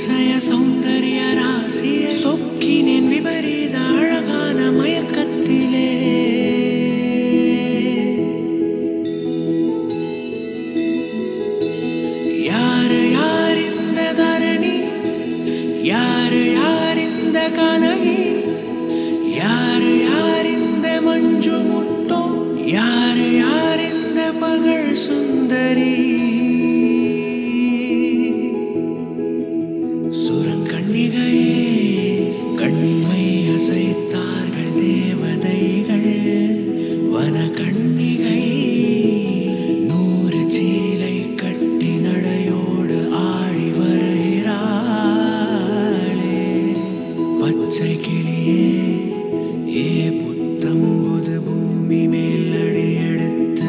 அதிசய சௌந்தர்ய ராசிய சொக்கினேன் விபரீத அழகான மயக்கத்திலே யாரு யார் இந்த தரணி யாரு யார் இந்த கனகி யாரு யார் இந்த மஞ்சு முட்டோ யாரு யார் இந்த பகல் சுந்தரி சுரங்கண்ணிகையே கண்மை அசைத்தார்கள் தேவதைகள் வன கண்ணிகை நூறு சீலை கட்டி நடையோடு ஆடி வருகிறாளே பச்சை கிளியே ஏ புத்தம் புது பூமி மேல் அடி எடுத்து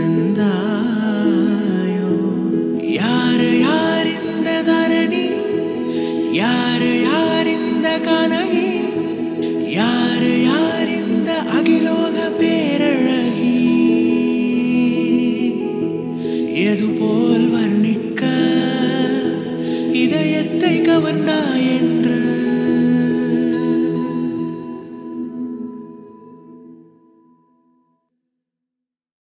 நடந்தாயோ யாரு யார் இந்த தரணி யாரு யார் இந்த கனகி யாரு யார் இந்த அகிலோக பேரழகி எது போல் வர்ணிக்க இதயத்தை கவர்ந்தாய் என்